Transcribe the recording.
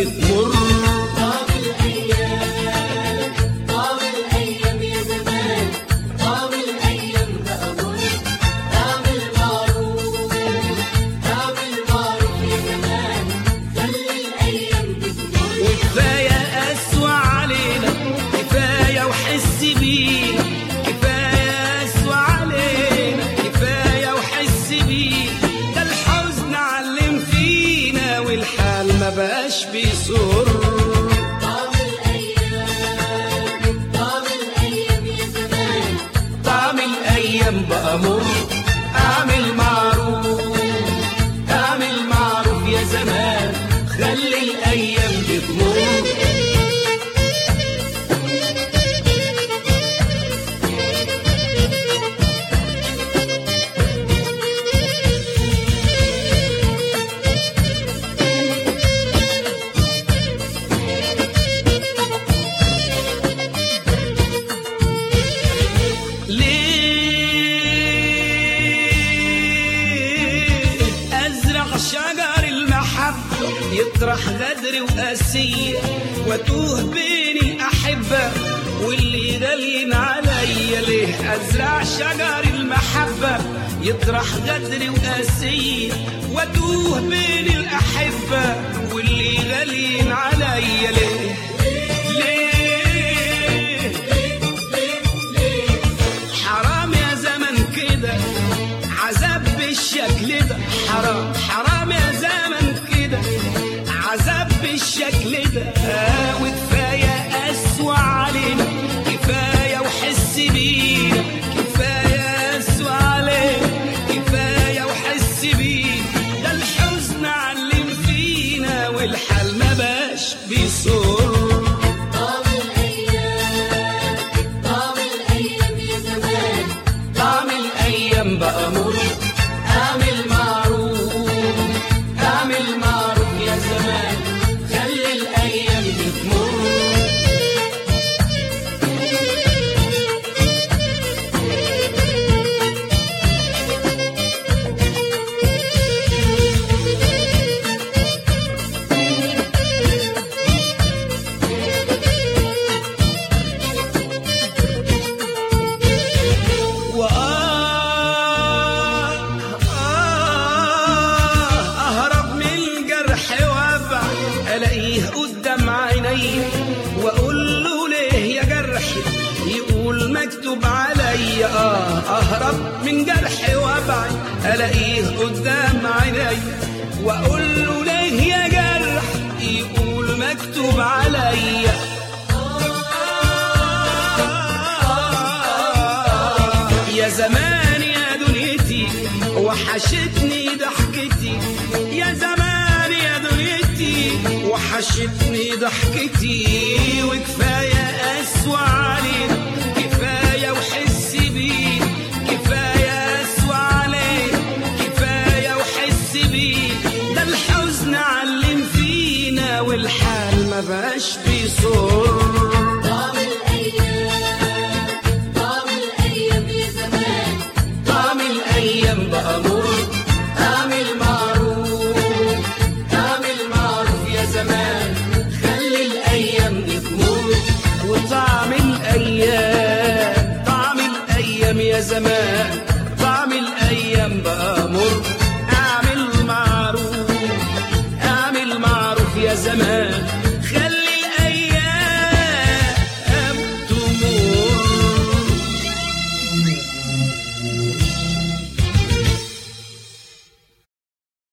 بتمر طاب الأيام طاب الأيام يا زمان طاب الأيام بقى مر طاب المعروف طاب المعروف يا زمان خلي الأيام بتمر وكفاية أسوأ علينا كفاية وحس بينا كفاية أسوأ علينا كفاية وحس بينا ده الحزن علم فينا والحال ما بقاش بيسر طاب الأيام طاب الأيام يا زمان طعم الأيام بقى مر أعمل معروف أعمل معروف يا زمان خلي الأيام بتمر ليه أزرع شجر المحبة يطرح غدر وقاسية وأتوه بين الأحبة واللي غاليين عليا ليه أزرع شجر المحبة يطرح غدر وقاسية وأتوه بين الأحبة واللي غاليين عليا ليه ليه حرام يا زمن كده عذاب بالشكل ده حرام حرام يا زمن كده عذاب بالشكل ده آه وكفاية أسوأ علينا كفاية وحس بينا كفاية أسوأ علينا كفاية وحس بينا ده الحزن علم فينا والحال ما باش بيصر طاب الأيام طاب الأيام يا زمان طعم الأيام بقى مر أعمل معروف أعمل معروف يا زمان خلي الأيام بتمر وآه آه أهرب من الجرح وأبع ألاقيه قدام عيني وأقول له ليه يا جرحي يقول مكتوب عليا آه أهرب من جرحي وأبعد ألاقيه قدام عيني وأقول له ليه يا جرح يقول مكتوب عليا يا زمان يا دنيتي وحشتني ضحكتي يا زمان يا دنيتي وحشتني ضحكتي وكفاية أسوأ علينا كفاية وحس بينا كفاية أسوأ علينا كفاية وحس بينا ده الحزن علم فينا والحال ما بقاش بيصر طاب الأيام طاب الأيام يا زمان طعم الأيام بقى مر أعمل معروف أعمل معروف يا زمان خلي الأيام دي تمر وطعم الأيام طعم الأيام يا زمان طعم الأيام بقى مر أعمل معروف أعمل معروف يا زمان